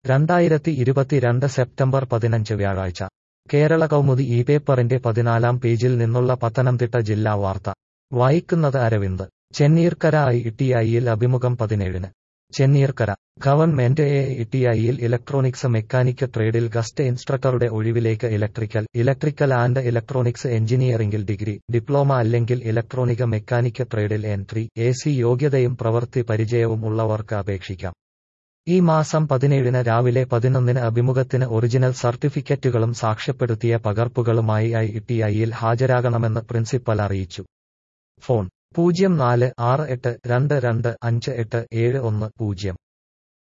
രണ്ടായിരത്തി ഇരുപത്തിരണ്ട് സെപ്റ്റംബർ പതിനഞ്ച് വ്യാഴാഴ്ച കേരള കൗമുദി ഈ പേപ്പറിന്റെ പതിനാലാം പേജിൽ നിന്നുള്ള പത്തനംതിട്ട ജില്ലാ വാർത്ത വായിക്കുന്നത് അരവിന്ദ് ചെന്നീർക്കര ഐ ടി ഐയിൽ അഭിമുഖം പതിനേഴിന് Chenneerkara government A I T ഐയിൽ ഇലക്ട്രോണിക്സ് മെക്കാനിക് ട്രേഡിൽ ഗസ്റ്റ് ഇൻസ്ട്രക്ടറുടെ ഒഴിവിലേക്ക് ഇലക്ട്രിക്കൽ ഇലക്ട്രിക്കൽ ആൻഡ് ഇലക്ട്രോണിക്സ് എഞ്ചിനീയറിംഗിൽ ഡിഗ്രി ഡിപ്ലോമ അല്ലെങ്കിൽ ഇലക്ട്രോണിക് മെക്കാനിക് ട്രേഡിൽ എൻട്രി എ സി യോഗ്യതയും പ്രവൃത്തി പരിചയവും ഉള്ളവർക്ക് അപേക്ഷിക്കാം ഈ മാസം പതിനേഴിന് രാവിലെ പതിനൊന്നിന് അഭിമുഖത്തിന് ഒറിജിനൽ സർട്ടിഫിക്കറ്റുകളും സാക്ഷ്യപ്പെടുത്തിയ പകർപ്പുകളുമായി ഐ ടി ഐയിൽ ഹാജരാകണമെന്ന് പ്രിൻസിപ്പൽ അറിയിച്ചു ഫോൺ പൂജ്യം നാല് ആറ് എട്ട് രണ്ട് രണ്ട് അഞ്ച് എട്ട് ഏഴ് ഒന്ന് പൂജ്യം